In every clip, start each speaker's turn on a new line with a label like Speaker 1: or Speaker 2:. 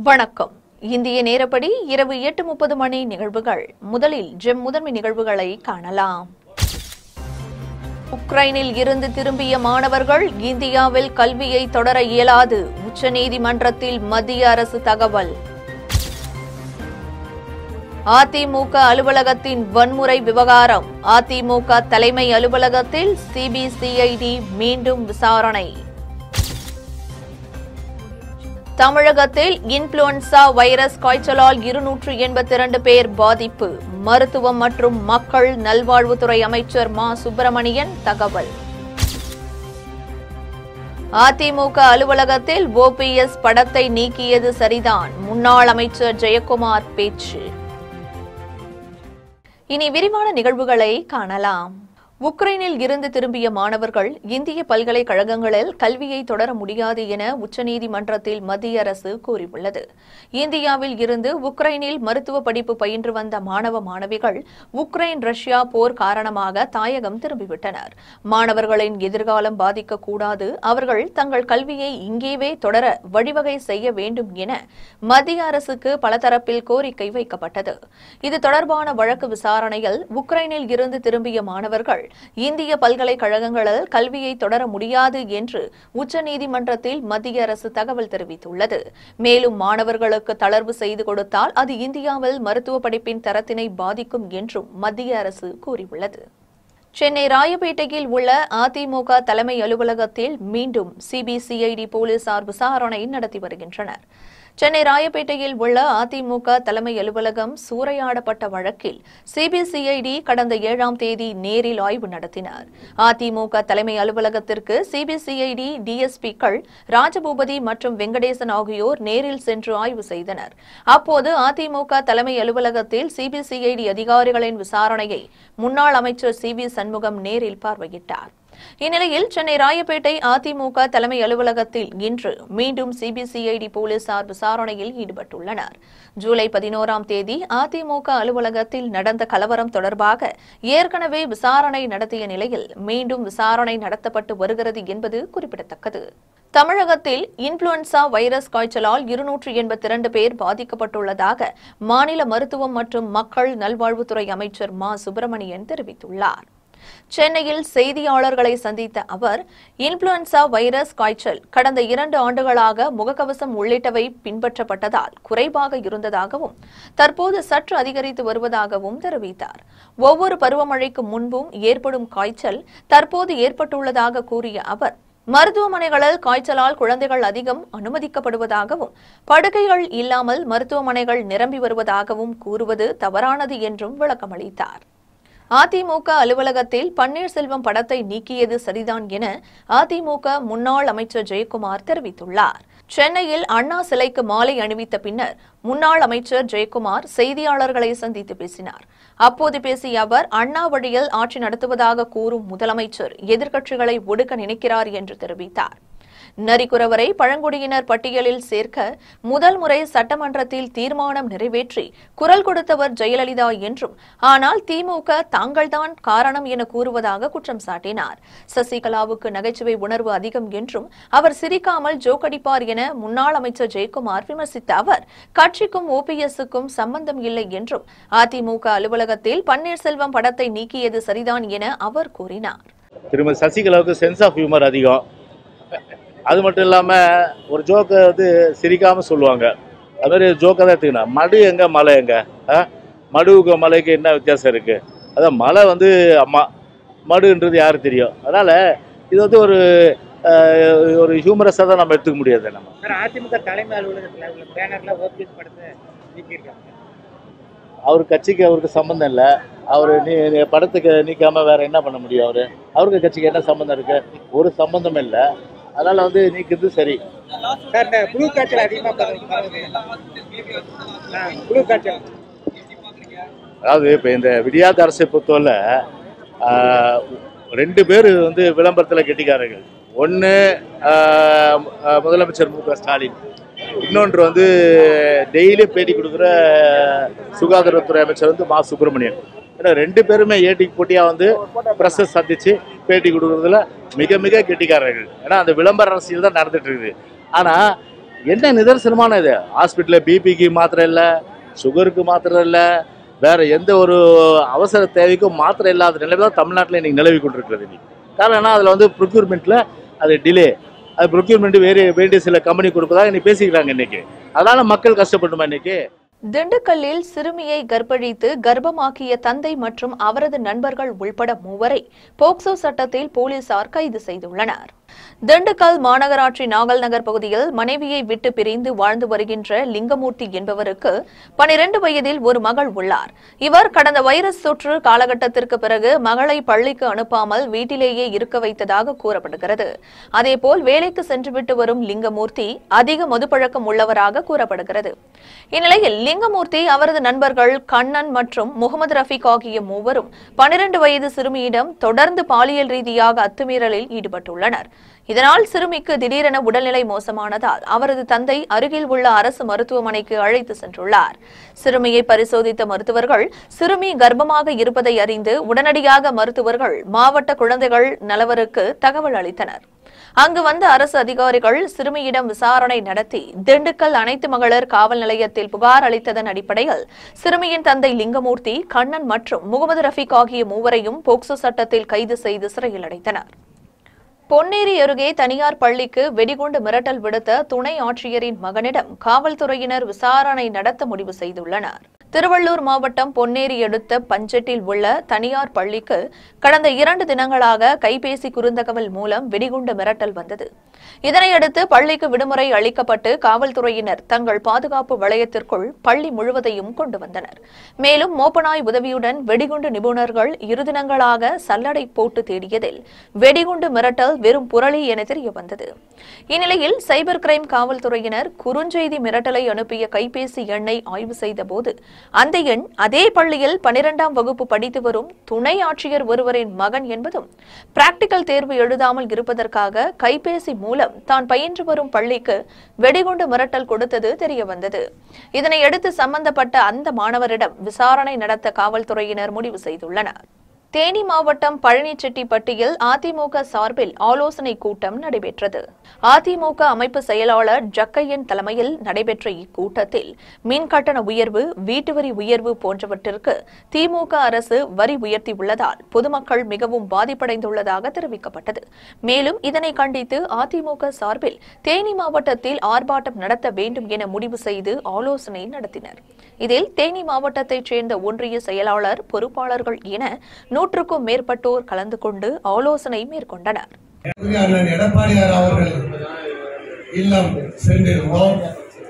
Speaker 1: வணக்கம் இந்திய நேரப்படி இரவு எட்டு முப்பது மணி நிகழ்வுகள் முதலில் ஜெம் முதன்மை நிகழ்வுகளை காணலாம் உக்ரைனில் இருந்து திரும்பிய மாணவர்கள் இந்தியாவில் கல்வியை தொடர இயலாது உச்சநீதிமன்றத்தில் மத்திய அரசு தகவல் அதிமுக அலுவலகத்தின் வன்முறை விவகாரம் அதிமுக தலைமை அலுவலகத்தில் சிபிசிஐடி மீண்டும் விசாரணை தமிழகத்தில் இன்ஃபுளுன்சா வைரஸ் காய்ச்சலால் இருநூற்று எண்பத்தி இரண்டு பேர் பாதிப்பு மருத்துவம் மற்றும் மக்கள் நல்வாழ்வுத்துறை அமைச்சர் மா சுப்பிரமணியன் தகவல் அதிமுக அலுவலகத்தில் ஓபிஎஸ் படத்தை நீக்கியது சரிதான் முன்னாள் அமைச்சர் ஜெயக்குமார் பேச்சு இனி விரிவான நிகழ்வுகளை காணலாம் உக்ரைனில் இருந்து திரும்பிய மாணவர்கள் இந்திய பல்கலைக்கழகங்களில் கல்வியை தொடர முடியாது என உச்சநீதிமன்றத்தில் மத்திய அரசு கூறியுள்ளது இந்தியாவில் இருந்து உக்ரைனில் மருத்துவ படிப்பு பயின்று வந்த மாணவ மாணவிகள் உக்ரைன் ரஷ்யா போர் காரணமாக தாயகம் திரும்பிவிட்டனர் மாணவர்களின் எதிர்காலம் பாதிக்கக்கூடாது அவர்கள் தங்கள் கல்வியை இங்கேவே தொடர வழிவகை செய்ய வேண்டும் என மத்திய அரசுக்கு பல தரப்பில் கோரிக்கை வைக்கப்பட்டது இது தொடர்பான வழக்கு விசாரணையில் உக்ரைனில் இருந்து திரும்பிய மாணவர்கள் இந்திய பல்கலைக்கழகங்களில் கல்வியை தொடர முடியாது என்று உச்சநீதிமன்றத்தில் மத்திய அரசு தகவல் தெரிவித்துள்ளது மேலும் மாணவர்களுக்கு தளர்வு செய்து கொடுத்தால் அது இந்தியாவில் மருத்துவ படிப்பின் தரத்தினை பாதிக்கும் என்றும் மத்திய அரசு கூறியுள்ளது சென்னை ராயப்பேட்டையில் உள்ள அதிமுக தலைமை அலுவலகத்தில் மீண்டும் சிபிசிஐடி போலீசார் விசாரணை நடத்தி வருகின்றனர் சென்னை ராயப்பேட்டையில் உள்ள அதிமுக தலைமை அலுவலகம் சூறையாடப்பட்ட வழக்கில் சிபிசிஐடி கடந்த ஏழாம் தேதி நேரில் ஆய்வு நடத்தினார் அதிமுக தலைமை அலுவலகத்திற்கு சிபிசிஐடி டிஎஸ்பிக்கள் ராஜபூபதி மற்றும் வெங்கடேசன் ஆகியோர் நேரில் சென்று ஆய்வு செய்தனர் அப்போது அதிமுக தலைமை அலுவலகத்தில் சிபிசிஐடி அதிகாரிகளின் விசாரணையை முன்னாள் அமைச்சர் சி வி சண்முகம் நேரில் பார்வையிட்டார் இந்நிலையில் சென்னை ராயப்பேட்டை அதிமுக தலைமை அலுவலகத்தில் இன்று மீண்டும் சிபிசிஐடி போலீசார் விசாரணையில் ஈடுபட்டுள்ளனர் ஜூலை பதினோராம் தேதி அதிமுக அலுவலகத்தில் நடந்த கலவரம் தொடர்பாக ஏற்கனவே விசாரணை நடத்திய நிலையில் மீண்டும் விசாரணை நடத்தப்பட்டு வருகிறது என்பது குறிப்பிடத்தக்கது தமிழகத்தில் இன்ஃபுளுன்சா வைரஸ் காய்ச்சலால் இருநூற்று எண்பத்தி இரண்டு பேர் பாதிக்கப்பட்டுள்ளதாக மாநில மருத்துவம் மற்றும் மக்கள் நல்வாழ்வுத்துறை அமைச்சர் மா சுப்பிரமணியன் தெரிவித்துள்ளார் சென்னையில் செய்தியாளர்களை சந்தித்த அவர் இன்ஃபுளுன்சா வைரஸ் காய்ச்சல் கடந்த இரண்டு ஆண்டுகளாக முகக்கவசம் உள்ளிட்டவை பின்பற்றப்பட்டதால் குறைவாக இருந்ததாகவும் தற்போது சற்று அதிகரித்து வருவதாகவும் தெரிவித்தார் ஒவ்வொரு பருவமழைக்கு முன்பும் ஏற்படும் காய்ச்சல் தற்போது ஏற்பட்டுள்ளதாக கூறிய அவர் மருத்துவமனைகளில் காய்ச்சலால் குழந்தைகள் அதிகம் அனுமதிக்கப்படுவதாகவும் படுக்கைகள் இல்லாமல் மருத்துவமனைகள் நிரம்பி வருவதாகவும் கூறுவது தவறானது என்றும் விளக்கமளித்தார் அதிமுக அலுவலகத்தில் பன்னீர்செல்வம் படத்தை நீக்கியது சரிதான் என அதிமுக முன்னாள் அமைச்சர் ஜெயக்குமார் தெரிவித்துள்ளார் சென்னையில் அண்ணா சிலைக்கு மாலை அணிவித்த பின்னர் முன்னாள் அமைச்சர் ஜெயக்குமார் செய்தியாளர்களை சந்தித்து பேசினார் அப்போது பேசிய அவர் அண்ணா வழியில் ஆட்சி நடத்துவதாக கூறும் முதலமைச்சர் எதிர்க்கட்சிகளை ஒடுக்க நினைக்கிறார் என்று தெரிவித்தார் நரிக்குறவரை பழங்குடியினர் பட்டியலில் சேர்க்க முதல் முறை சட்டமன்றத்தில் தீர்மானம் நிறைவேற்றி குரல் கொடுத்தவர் ஜெயலலிதா என்றும் ஆனால் திமுக தாங்கள்தான் காரணம் என கூறுவதாக குற்றம் சாட்டினார் சசிகலாவுக்கு நகைச்சுவை உணர்வு அதிகம் என்றும் அவர் சிரிக்காமல் ஜோக்கடிப்பார் என முன்னாள் அமைச்சர் ஜெயக்குமார் விமர்சித்த அவர் கட்சிக்கும் ஓபிஎஸ்க்கும் சம்பந்தம் இல்லை என்றும் அதிமுக அலுவலகத்தில் பன்னீர்செல்வம் படத்தை நீக்கியது சரிதான் என அவர் கூறினார்
Speaker 2: திருமதி சசிகலாவுக்கு சென்ஸ் ஆஃப் ஹியூமர் அதிகம் அது மட்டும் இல்லாமல் ஒரு ஜோக்கை வந்து சிரிக்காமல் சொல்லுவாங்க அது மாதிரி ஜோக்கை தான் எடுத்துக்கணும் மடு எங்கே மலை எங்கே ஆ மடுவுக்கு மலைக்கு என்ன வித்தியாசம் இருக்குது அதான் மலை வந்து அம்மா மடுன்றது யாருக்கு தெரியும் அதனால் இது வந்து ஒரு அஹ், ஒரு ஹியூமரஸாக தான் நம்ம எடுத்துக்க முடியாது நம்ம
Speaker 3: சார் அதிமுக தலைமை அலுவலகத்தில் உள்ள பேனர்ல ஓபிஎஸ் படத்தை நீக்கியிருக்காங்க
Speaker 2: அவர் கட்சிக்கு அவருக்கு சம்மந்தம் இல்லை அவர் நீ நீ படத்துக்கு நீக்காமல் வேற என்ன பண்ண முடியும் அவர் அவருக்கு கட்சிக்கு என்ன சம்மந்தம் இருக்குது ஒரு சம்மந்தம் இல்லை அதனால் வந்து நீக்கிறது சரி
Speaker 3: சார் இந்த குழு காய்ச்சல் அதிகமாக பரவு- பரவுது ஆ, குழு காய்ச்சல்
Speaker 2: அதாவது இப்போ இந்த விடியாத அரசை பொறுத்தவரை ஆஹ், ரெண்டு பேர் வந்து விளம்பரத்தில் கெட்டிக்காரர்கள் ஒன்று முதலமைச்சர் மு க ஸ்டாலின் இன்னொன்று வந்து டெய்லி பேட்டி கொடுக்குற சுகாதாரத்துறை அமைச்சர் வந்து மா சுப்பிரமணியன் ஏன்னா ரெண்டு பேருமே ஏட்டிக்கு போட்டியாக வந்து ப்ரெஸ்ஸை சந்தித்து பேட்டி கொடுக்குறதுல மிக மிக கெட்டிக்காரர்கள் ஏன்னா அந்த விளம்பர அரசியல் தான் நடந்துட்டு இருக்குது ஆனால் என்ன நிதர்சனமான இது ஹாஸ்பிட்டலில் பிபிக்கு மாத்திரை இல்லை சுகருக்கு மாத்திரை இல்லை வேற எந்த ஒரு அவசர தேவைக்கும் மாத்திரை இல்லாத நிலைமை தான் தமிழ்நாட்டில் இன்னைக்கு நிலவி கொண்டிருக்கிறது இன்னைக்கு காரணம் என்ன அதில் வந்து ப்ரொக்யூர்மெண்ட்டில் அது டிலே அது ப்ரொக்யூர்மெண்ட் வேறு வேண்டிய சில கம்பெனி கொடுப்பதாக இன்னைக்கு பேசிக்கிறாங்க இன்னைக்கு அதனால மக்கள் கஷ்டப்பட்டுமா இன்னைக்கு
Speaker 1: திண்டுக்கல்லில் சிறுமியை கர்ப்பழித்து கர்ப்பமாக்கிய தந்தை மற்றும் அவரது நண்பர்கள் உள்பட மூவரை போக்சோ சட்டத்தில் போலீசார் கைது செய்துள்ளனர் திண்டுக்கல் மாநகராட்சி நாகல் நகர் பகுதியில் மனைவியை விட்டு பிரிந்து வாழ்ந்து வருகின்ற லிங்கமூர்த்தி என்பவருக்கு பனிரெண்டு வயதில் ஒரு மகள் உள்ளார் இவர் கடந்த வைரஸ் தொற்று காலகட்டத்திற்கு பிறகு மகளை பள்ளிக்கு அனுப்பாமல் வீட்டிலேயே இருக்க வைத்ததாக கூறப்படுகிறது அதேபோல் வேலைக்கு சென்றுவிட்டு வரும் லிங்கமூர்த்தி அதிக மதுப்பழக்கம் உள்ளவராக கூறப்படுகிறது இந்நிலையில் லிங்கமூர்த்தி அவரது நண்பர்கள் கண்ணன் மற்றும் முகமது ரஃபீக் ஆகிய மூவரும் பனிரெண்டு வயது சிறுமியிடம் தொடர்ந்து பாலியல் ரீதியாக அத்துமீறலில் ஈடுபட்டுள்ளனர் இதனால் சிறுமிக்கு திடீரென உடல்நிலை மோசமானதால் அவரது தந்தை அருகில் உள்ள அரசு மருத்துவமனைக்கு அழைத்து சென்றுள்ளார் சிறுமியை பரிசோதித்த மருத்துவர்கள் சிறுமி கர்ப்பமாக இருப்பதை அறிந்து உடனடியாக மருத்துவர்கள் மாவட்ட குழந்தைகள் நலவருக்கு தகவல் அளித்தனர் அங்கு வந்த அரசு அதிகாரிகள் சிறுமியிடம் விசாரணை நடத்தி திண்டுக்கல் அனைத்து மகளிர் காவல் நிலையத்தில் புகார் அளித்ததன் அடிப்படையில் சிறுமியின் தந்தை லிங்கமூர்த்தி கண்ணன் மற்றும் முகமது ரஃபீக் ஆகிய மூவரையும் போக்சோ சட்டத்தில் கைது செய்து சிறையில் அடைத்தனர் பொன்னேரி அருகே தனியார் பள்ளிக்கு வெடிகுண்டு மிரட்டல் விடுத்த துணை ஆட்சியரின் மகனிடம் காவல்துறையினர் விசாரணை நடத்த முடிவு செய்துள்ளனர் திருவள்ளூர் மாவட்டம் பொன்னேரி அடுத்த பஞ்செட்டில் உள்ள தனியார் பள்ளிக்கு கடந்த இரண்டு தினங்களாக கைபேசி குறுந்தகவல் மூலம் வெடிகுண்டு மிரட்டல் வந்தது இதனையடுத்து பள்ளிக்கு விடுமுறை அளிக்கப்பட்டு காவல்துறையினர் தங்கள் பாதுகாப்பு வளையத்திற்குள் பள்ளி முழுவதையும் கொண்டு வந்தனர் மேலும் மோப்பனாய் உதவியுடன் வெடிகுண்டு நிபுணர்கள் இரு தினங்களாக சல்லடை போட்டு தேடியதில் வெடிகுண்டு மிரட்டல் வெறும் புரளி என தெரிய வந்தது இந்நிலையில் சைபர் கிரைம் காவல்துறையினர் குறுஞ்செய்தி மிரட்டலை அனுப்பிய கைபேசி எண்ணை ஆய்வு செய்தபோது அந்த எண் அதே பள்ளியில் பனிரெண்டாம் வகுப்பு படித்து வரும் துணை ஆட்சியர் ஒருவரின் மகன் என்பதும் பிராக்டிக்கல் தேர்வு எழுதாமல் இருப்பதற்காக கைபேசி மூலம் தான் பயின்று வரும் பள்ளிக்கு வெடிகுண்டு மிரட்டல் கொடுத்தது தெரியவந்தது இதனையடுத்து சம்பந்தப்பட்ட அந்த மாணவரிடம் விசாரணை நடத்த காவல்துறையினர் முடிவு செய்துள்ளனர் தேனி மாவட்டம் பழனிச்செட்டிப்பட்டியில் அதிமுக சார்பில் ஆலோசனை கூட்டம் நடைபெற்றது அதிமுக அமைப்பு செயலாளர் ஜக்கையன் தலைமையில் நடைபெற்ற இக்கூட்டத்தில் மின் கட்டண உயர்வு வீட்டு வரி உயர்வு போன்றவற்றிற்கு திமுக அரசு வரி உயர்த்தியுள்ளதால் பொதுமக்கள் மிகவும் பாதிப்படைந்துள்ளதாக தெரிவிக்கப்பட்டது மேலும் இதனை கண்டித்து அதிமுக சார்பில் தேனி மாவட்டத்தில் ஆர்ப்பாட்டம் நடத்த வேண்டும் என முடிவு செய்து ஆலோசனை நடத்தினர் இதில் தேனி மாவட்டத்தைச் சேர்ந்த ஒன்றிய செயலாளர் பொறுப்பாளர்கள் என நூற்றுக்கும் மேற்பட்டோர் கலந்து கொண்டு ஆலோசனை மேற்கொண்டனர்
Speaker 4: அண்ணன் எடப்பாடியார் அவர்கள் இல்லம் சென்றிருந்தோம்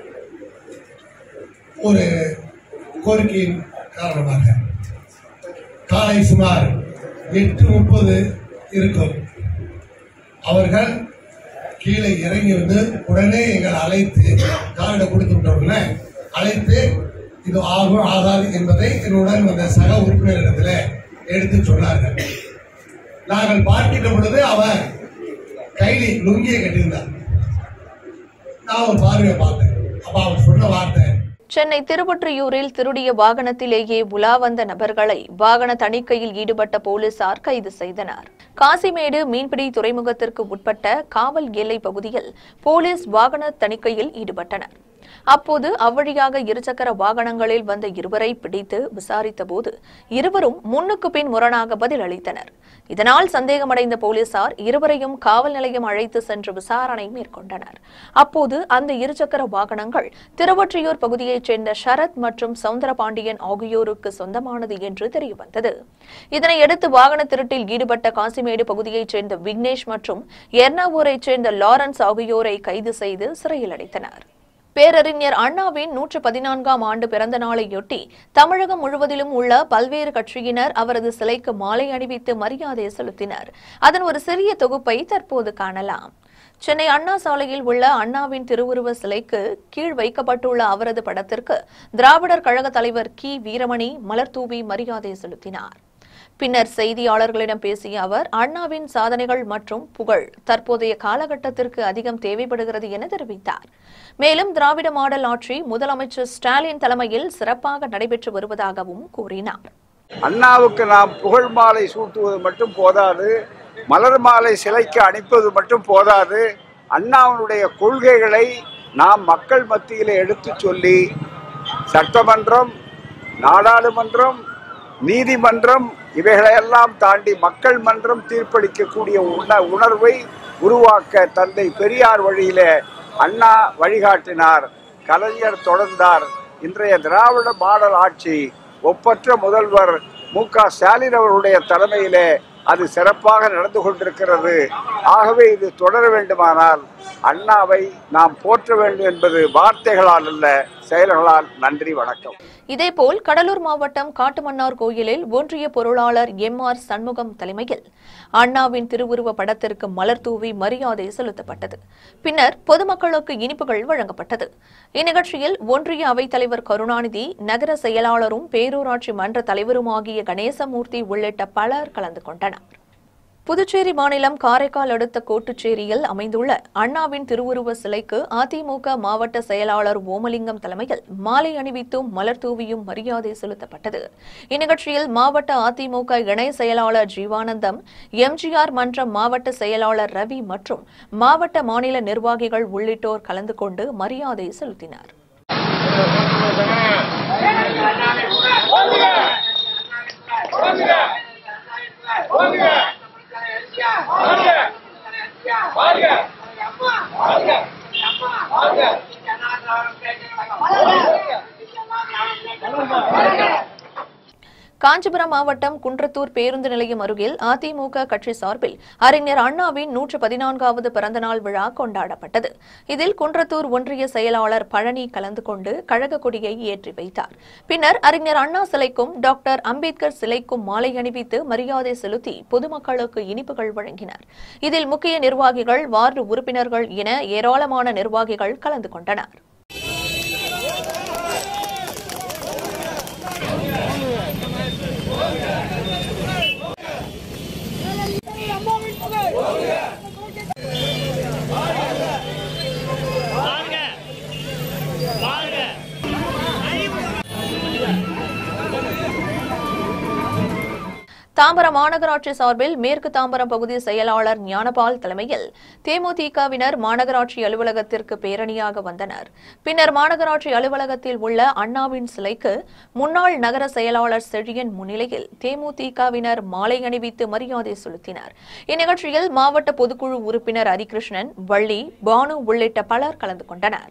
Speaker 4: ஒரு கோரிக்கையின் காரணமாக காலை சுமார் எட்டு முப்பது இருக்கும் அவர்கள் கீழே இறங்கி வந்து உடனே எங்களை அழைத்து காரிட கொடுத்து விட்டோம்ல அழைத்து இது ஆகும் ஆகாது என்பதை என்னுடன் வந்த சக உறுப்பினரிடத்தில் எடுத்து சொன்னார்கள் நாங்கள் பார்க்கின்ற பொழுது அவர் கைலி லுங்கியை கட்டியிருந்தார் நான் ஒரு பார்வையை பார்த்தேன் அப்ப அவர் சொன்ன வார்த்தை
Speaker 1: சென்னை திருவொற்றியூரில் திருடிய வாகனத்திலேயே உலா வந்த நபர்களை வாகன தணிக்கையில் ஈடுபட்ட போலீசார் கைது செய்தனர் காசிமேடு மீன்பிடி துறைமுகத்திற்கு உட்பட்ட காவல் எல்லை பகுதியில் போலீஸ் வாகன தணிக்கையில் ஈடுபட்டனர் அப்போது அவ்வழியாக இருசக்கர வாகனங்களில் வந்த இருவரை பிடித்து விசாரித்தபோது இருவரும் முன்னுக்கு பின் முரணாக பதில் அளித்தனர் இதனால் சந்தேகமடைந்த போலீசார் இருவரையும் காவல் நிலையம் அழைத்து சென்று விசாரணை மேற்கொண்டனர் அப்போது அந்த இருசக்கர வாகனங்கள் திருவொற்றியூர் பகுதியைச் சேர்ந்த சரத் மற்றும் சவுந்தரபாண்டியன் ஆகியோருக்கு சொந்தமானது என்று தெரியவந்தது இதனையடுத்து வாகன திருட்டில் ஈடுபட்ட காசிமேடு பகுதியைச் சேர்ந்த விக்னேஷ் மற்றும் எர்ணாவூரைச் சேர்ந்த லாரன்ஸ் ஆகியோரை கைது செய்து சிறையில் அடைத்தனர் பேரறிஞர் அண்ணாவின் நூற்று பதினான்காம் ஆண்டு பிறந்த நாளையொட்டி தமிழகம் முழுவதிலும் உள்ள பல்வேறு கட்சியினர் அவரது சிலைக்கு மாலை அணிவித்து மரியாதை செலுத்தினர் அதன் ஒரு சிறிய தொகுப்பை தற்போது காணலாம் சென்னை அண்ணா சாலையில் உள்ள அண்ணாவின் திருவுருவ சிலைக்கு கீழ் வைக்கப்பட்டுள்ள அவரது படத்திற்கு திராவிடர் கழக தலைவர் கி வீரமணி மலர் தூவி மரியாதை செலுத்தினார் பின்னர் செய்தியாளர்களிடம் பேசிய அவர் அண்ணாவின் சாதனைகள் மற்றும் புகழ் தற்போதைய காலகட்டத்திற்கு அதிகம் தேவைப்படுகிறது என தெரிவித்தார் மேலும் திராவிட மாடல் ஆட்சி முதலமைச்சர் ஸ்டாலின் தலைமையில் சிறப்பாக நடைபெற்று வருவதாகவும் கூறினார்
Speaker 5: அண்ணாவுக்கு நாம் புகழ் மாலை சூட்டுவது மட்டும் போதாது மலர் மாலை சிலைக்கு அணிப்பது மட்டும் போதாது அண்ணாவினுடைய கொள்கைகளை நாம் மக்கள் மத்தியிலே எடுத்து சொல்லி சட்டமன்றம் நாடாளுமன்றம் நீதிமன்றம் இவைகளையெல்லாம் தாண்டி மக்கள் மன்றம் தீர்ப்பளிக்கக்கூடிய உண உணர்வை உருவாக்க தந்தை பெரியார் வழியிலே அண்ணா வழிகாட்டினார் கலைஞர் தொடர்ந்தார் இன்றைய திராவிட மாடல் ஆட்சி ஒப்பற்ற முதல்வர் மு க ஸ்டாலின் அவர்களுடைய தலைமையிலே அது சிறப்பாக நடந்து கொண்டிருக்கிறது ஆகவே இது தொடர வேண்டுமானால் அண்ணாவை நாம் போற்ற வேண்டும் என்பது வார்த்தைகளால் அல்ல செயல்களால் நன்றி வணக்கம்
Speaker 1: இதேபோல் கடலூர் மாவட்டம் காட்டுமன்னார் கோயிலில் ஒன்றிய பொருளாளர் எம் ஆர் சண்முகம் தலைமையில் அண்ணாவின் திருவுருவ படத்திற்கு மலர் தூவி மரியாதை செலுத்தப்பட்டது பின்னர் பொதுமக்களுக்கு இனிப்புகள் வழங்கப்பட்டது இந்நிகழ்ச்சியில் ஒன்றிய அவைத்தலைவர் கருணாநிதி நகர செயலாளரும் பேரூராட்சி மன்ற தலைவருமாகிய கணேசமூர்த்தி உள்ளிட்ட பலர் கலந்து கொண்டனர் புதுச்சேரி மாநிலம் காரைக்கால் அடுத்த கோட்டுச்சேரியில் அமைந்துள்ள அண்ணாவின் திருவுருவ சிலைக்கு அதிமுக மாவட்ட செயலாளர் ஓமலிங்கம் தலைமையில் மாலை அணிவித்தும் மலர் தூவியும் மரியாதை செலுத்தப்பட்டது இந்நிகழ்ச்சியில் மாவட்ட அதிமுக இணை செயலாளர் ஜீவானந்தம் எம்ஜிஆர் மன்ற மாவட்ட செயலாளர் ரவி மற்றும் மாவட்ட மாநில நிர்வாகிகள் உள்ளிட்டோர் கலந்து கொண்டு மரியாதை செலுத்தினர் காஞ்சிபுரம் மாவட்டம் குன்றத்தூர் பேருந்து நிலையம் அருகில் அதிமுக கட்சி சார்பில் அறிஞர் அண்ணாவின் நூற்று பதினான்காவது பிறந்தநாள் விழா கொண்டாடப்பட்டது இதில் குன்றத்தூர் ஒன்றிய செயலாளர் பழனி கலந்து கொண்டு கழக கொடியை ஏற்றி வைத்தார் பின்னர் அறிஞர் அண்ணா சிலைக்கும் டாக்டர் அம்பேத்கர் சிலைக்கும் மாலை அணிவித்து மரியாதை செலுத்தி பொதுமக்களுக்கு இனிப்புகள் வழங்கினர் இதில் முக்கிய நிர்வாகிகள் வார்டு உறுப்பினர்கள் என ஏராளமான நிர்வாகிகள் கலந்து கொண்டனர் தாம்பரம் மாநகராட்சி சார்பில் மேற்கு தாம்பரம் பகுதி செயலாளர் ஞானபால் தலைமையில் தேமுதிகவினர் மாநகராட்சி அலுவலகத்திற்கு பேரணியாக வந்தனர் பின்னர் மாநகராட்சி அலுவலகத்தில் உள்ள அண்ணாவின் சிலைக்கு முன்னாள் நகர செயலாளர் செழியன் முன்னிலையில் தேமுதிகவினர் மாலை அணிவித்து மரியாதை செலுத்தினர் இந்நிகழ்ச்சியில் மாவட்ட பொதுக்குழு உறுப்பினர் ஹரிகிருஷ்ணன் வள்ளி பானு உள்ளிட்ட பலர் கலந்து கொண்டனர்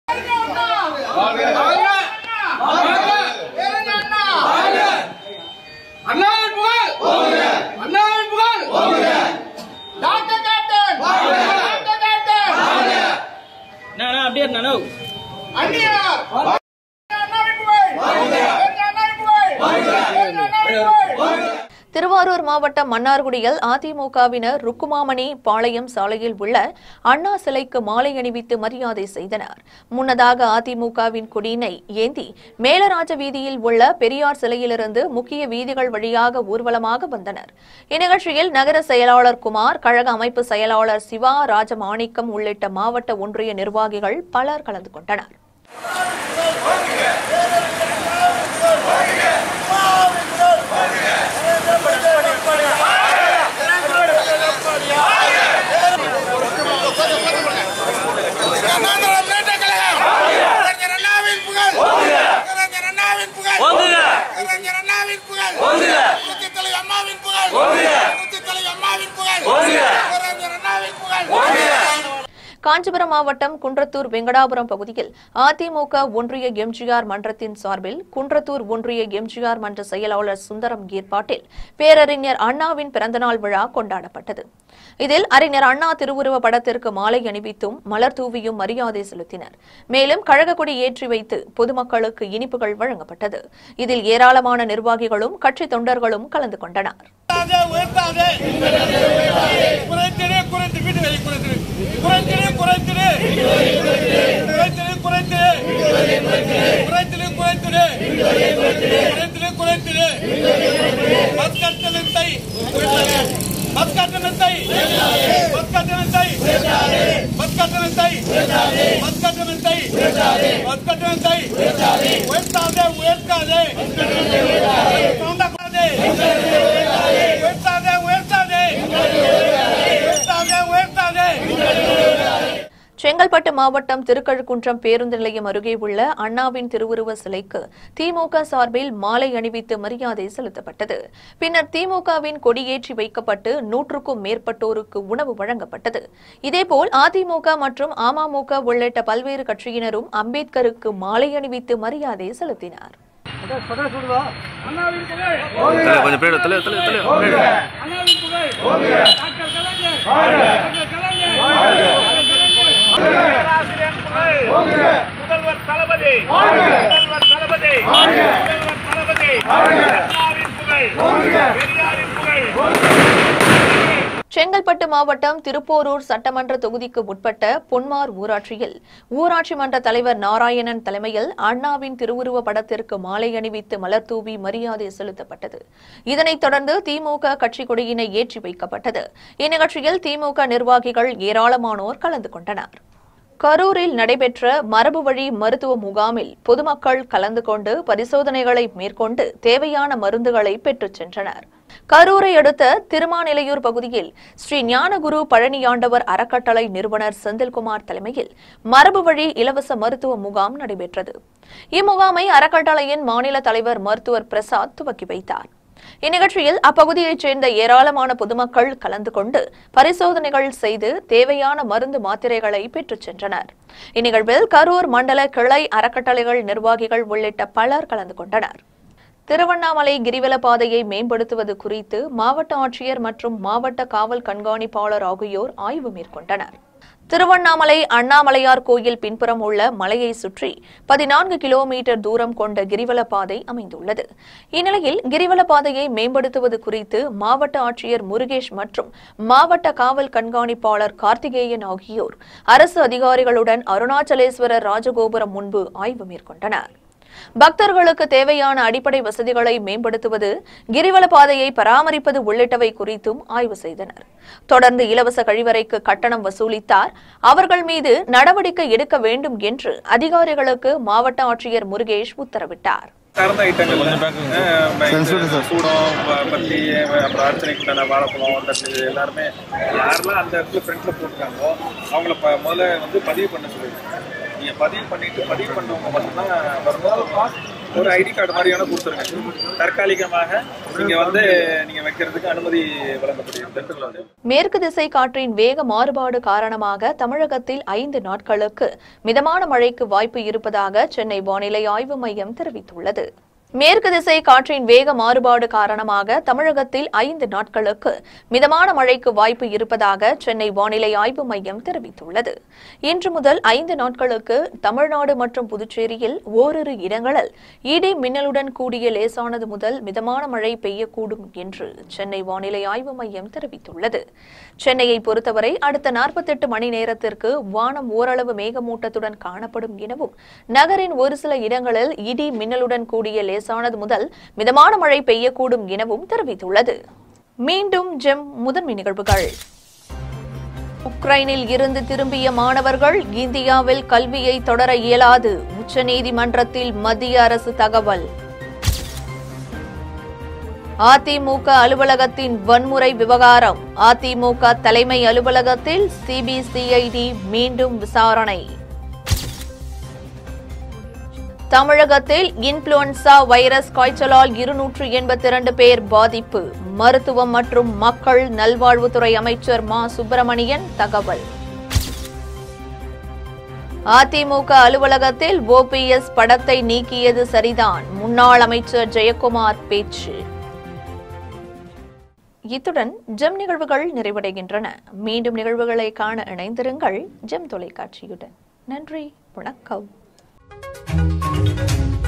Speaker 6: அண்ணாவின் புகழ் அண்ணாவின் புகழ் டாக்டர் கேப்டன் டாக்டர் கேப்டன்
Speaker 3: அப்படியே நானோ
Speaker 6: அண்ணியார் அண்ணாவின் புகழ் அண்ணாவின் புகழ் அண்ணாவின் புகழ்
Speaker 1: திருவாரூர் மாவட்டம் மன்னார்குடியில் அதிமுகவினர் ருக்குமாமணி பாளையம் சாலையில் உள்ள அண்ணா சிலைக்கு மாலை அணிவித்து மரியாதை செய்தனர் முன்னதாக அதிமுகவின் கொடியினை ஏந்தி மேலராஜ வீதியில் உள்ள பெரியார் சிலையிலிருந்து முக்கிய வீதிகள் வழியாக ஊர்வலமாக வந்தனர் இந்நிகழ்ச்சியில் நகர செயலாளர் குமார் கழக அமைப்பு செயலாளர் சிவா ராஜமாணிக்கம் உள்ளிட்ட மாவட்ட ஒன்றிய நிர்வாகிகள் பலர் கலந்து கொண்டனர்
Speaker 6: அண்ணா முன்னேற்ற கழகம் கலைஞர் அண்ணாவின் புகழ் கலைஞர் அண்ணாவின் புகழ் கலைஞர் அண்ணாவின் புகழ் புரட்சித் தலைவர் அம்மாவின் புகழ் புரட்சித் தலைவர் அம்மாவின் புகழ் கலைஞர் அண்ணாவின் புகழ்
Speaker 1: காஞ்சிபுரம் மாவட்டம் குன்றத்தூர் வெங்கடாபுரம் பகுதியில் அதிமுக ஒன்றிய எம்ஜிஆர் மன்றத்தின் சார்பில் குன்றத்தூர் ஒன்றிய எம்ஜிஆர் மன்ற செயலாளர் சுந்தரம் ஏற்பாட்டில் பேரறிஞர் அண்ணாவின் பிறந்தநாள் விழா கொண்டாடப்பட்டது இதில் அறிஞர் அண்ணா திருவுருவ படத்திற்கு மாலை அணிவித்தும் மலர் தூவியும் மரியாதை செலுத்தினர் மேலும் கழக கொடி ஏற்றி வைத்து பொதுமக்களுக்கு இனிப்புகள் வழங்கப்பட்டது இதில் ஏராளமான நிர்வாகிகளும் கட்சி தொண்டர்களும் கலந்து கொண்டனர்
Speaker 6: உயர்த்தாதே குறைத்திடு குறைத்து வீட்டு வேலை குறைத்திடு குறைத்திடு குறைத்திடு குறைத்திடு குறைத்திடு குறைத்திடு குறைத்திடு குறைத்திடு குறைத்திடு பஸ் கட்டணத்தை பஸ் கட்டணத்தை பஸ் கட்டணத்தை பஸ் கட்டணத்தை பஸ் கட்டணத்தை பஸ் கட்டணத்தை உயர்த்தாதே உயர்த்தாதே உயர்த்தாதே உயர்த்தாதே உயர்த்தாதே உயர்த்தாதே உயர்த்தாதே
Speaker 1: செங்கல்பட்டு செங்கல்பட்டு மாவட்டம் திருக்கழுக்குன்றம் பேருந்து நிலையம் அருகே உள்ள அண்ணாவின் திருவுருவ சிலைக்கு திமுக சார்பில் மாலை அணிவித்து மரியாதை செலுத்தப்பட்டது பின்னர் திமுகவின் கொடியேற்றி வைக்கப்பட்டு நூற்றுக்கும் மேற்பட்டோருக்கு உணவு வழங்கப்பட்டது இதேபோல் அதிமுக மற்றும் அமமுக உள்ளிட்ட பல்வேறு கட்சியினரும் அம்பேத்கருக்கு மாலை அணிவித்து மரியாதை செலுத்தினார்
Speaker 7: கொஞ்சம் பேர் தலை தலை தலை
Speaker 6: முதல்வர் தளபதி முதல்வர் தளபதி முதல்வர் தளபதி அண்ணாவின் புகழ் பெரியாரின் புகழ்
Speaker 1: செங்கல்பட்டு மாவட்டம் திருப்போரூர் சட்டமன்ற தொகுதிக்கு உட்பட்ட பொன்மார் ஊராட்சியில் ஊராட்சி மன்ற தலைவர் நாராயணன் தலைமையில் அண்ணாவின் திருவுருவ படத்திற்கு மாலை அணிவித்து மலர்தூவி மரியாதை செலுத்தப்பட்டது இதனைத் தொடர்ந்து திமுக கட்சி கொடியினை ஏற்றி வைக்கப்பட்டது இந்நிகழ்ச்சியில் திமுக நிர்வாகிகள் ஏராளமானோர் கலந்து கொண்டனர் கரூரில் நடைபெற்ற மரபு வழி மருத்துவ முகாமில் பொதுமக்கள் கலந்து கொண்டு பரிசோதனைகளை மேற்கொண்டு தேவையான மருந்துகளை பெற்றுச் சென்றனர் கரூரை அடுத்த திருமாநிலையூர் பகுதியில் ஸ்ரீ ஞானகுரு பழனியாண்டவர் அறக்கட்டளை நிறுவனர் செந்தில்குமார் தலைமையில் மரபு வழி இலவச மருத்துவ முகாம் நடைபெற்றது இம்முகாமை அறக்கட்டளையின் மாநில தலைவர் மருத்துவர் பிரசாத் துவக்கி வைத்தார் இந்நிகழ்ச்சியில் அப்பகுதியைச் சேர்ந்த ஏராளமான பொதுமக்கள் கலந்து கொண்டு பரிசோதனைகள் செய்து தேவையான மருந்து மாத்திரைகளை பெற்றுச் சென்றனர் இந்நிகழ்வில் கரூர் மண்டல கிளை அறக்கட்டளைகள் நிர்வாகிகள் உள்ளிட்ட பலர் கலந்து கொண்டனர் திருவண்ணாமலை கிரிவல பாதையை மேம்படுத்துவது குறித்து மாவட்ட ஆட்சியர் மற்றும் மாவட்ட காவல் கண்காணிப்பாளர் ஆகியோர் ஆய்வு மேற்கொண்டனர் திருவண்ணாமலை அண்ணாமலையார் கோயில் பின்புறம் உள்ள மலையை சுற்றி பதினான்கு கிலோமீட்டர் தூரம் கொண்ட கிரிவல பாதை அமைந்துள்ளது இந்நிலையில் கிரிவல பாதையை மேம்படுத்துவது குறித்து மாவட்ட ஆட்சியர் முருகேஷ் மற்றும் மாவட்ட காவல் கண்காணிப்பாளர் கார்த்திகேயன் ஆகியோர் அரசு அதிகாரிகளுடன் அருணாச்சலேஸ்வரர் ராஜகோபுரம் முன்பு ஆய்வு மேற்கொண்டனர் பக்தர்களுக்கு தேவையான அடிப்படை வசதிகளை மேம்படுத்துவது கிரிவல பாதையை பராமரிப்பது உள்ளிட்டவை குறித்தும் ஆய்வு செய்தனர் தொடர்ந்து இலவச கழிவறைக்கு கட்டணம் வசூலித்தார் அவர்கள் மீது நடவடிக்கை எடுக்க வேண்டும் என்று அதிகாரிகளுக்கு மாவட்ட ஆட்சியர் முருகேஷ் உத்தரவிட்டார்
Speaker 8: சார்ந்த ஐட்டங்கள் அஹ், இந்த சூடம் ப- பத்தி அப்புறம் அர்ச்சனைக்கு உண்டான வாழைப்பழம் தட்டு எல்லாருமே யாரெல்லாம் அந்த இடத்துல ஃப்ரண்ட்ல போட்டுருக்காங்களோ அவங்கள ப முதல்ல வந்து பதிவு பண்ண சொல்லிடுங்க நீங்க பதிவு பண்ணிட்டு பதிவு பண்ணவங்க மட்டும்தான் வரணும் ஒரு ஐடி கார்டு மாதிரியான கொடுத்துருங்க தற்காலிகமாக நீங்க வந்து நீங்க வைக்கிறதுக்கு அனுமதி வழங்கப்படுகிறது
Speaker 1: மேற்கு திசை காற்றின் வேக மாறுபாடு காரணமாக தமிழகத்தில் ஐந்து நாட்களுக்கு மிதமான மழைக்கு வாய்ப்பு இருப்பதாக சென்னை வானிலை ஆய்வு மையம் தெரிவித்துள்ளது மேற்கு திசை காற்றின் வேக மாறுபாடு காரணமாக தமிழகத்தில் ஐந்து நாட்களுக்கு மிதமான மழைக்கு வாய்ப்பு இருப்பதாக சென்னை வானிலை ஆய்வு மையம் தெரிவித்துள்ளது இன்று முதல் ஐந்து நாட்களுக்கு தமிழ்நாடு மற்றும் புதுச்சேரியில் ஓரிரு இடங்களில் இடி மின்னலுடன் கூடிய லேசானது முதல் மிதமான மழை பெய்யக்கூடும் என்று சென்னை வானிலை ஆய்வு மையம் தெரிவித்துள்ளது சென்னையை பொறுத்தவரை அடுத்த நாற்பத்தெட்டு மணி நேரத்திற்கு வானம் ஓரளவு மேகமூட்டத்துடன் காணப்படும் எனவும் நகரின் ஒரு சில இடங்களில் இடி மின்னலுடன் கூடிய லேசானது முதல் மிதமான மழை பெய்யக்கூடும் எனவும் தெரிவித்துள்ளது மீண்டும் ஜெம் முதன்மை நிகழ்வுகள் உக்ரைனில் இருந்து திரும்பிய மாணவர்கள் இந்தியாவில் கல்வியை தொடர இயலாது உச்சநீதிமன்றத்தில் மத்திய அரசு தகவல் அதிமுக அலுவலகத்தின் வன்முறை விவகாரம் அதிமுக தலைமை அலுவலகத்தில் சிபிசிஐடி மீண்டும் விசாரணை தமிழகத்தில் இன்ஃபுளுன்சா வைரஸ் காய்ச்சலால் இருநூற்று எண்பத்தி இரண்டு பேர் பாதிப்பு மருத்துவம் மற்றும் மக்கள் நல்வாழ்வுத்துறை அமைச்சர் மா சுப்பிரமணியன் தகவல் அதிமுக அலுவலகத்தில் ஓபிஎஸ் படத்தை நீக்கியது சரிதான் முன்னாள் அமைச்சர் ஜெயக்குமார் பேச்சு இத்துடன் ஜெம் நிகழ்வுகள் நிறைவடைகின்றன மீண்டும் நிகழ்வுகளை காண இணைந்திருங்கள் ஜெம் தொலைக்காட்சியுடன் நன்றி வணக்கம்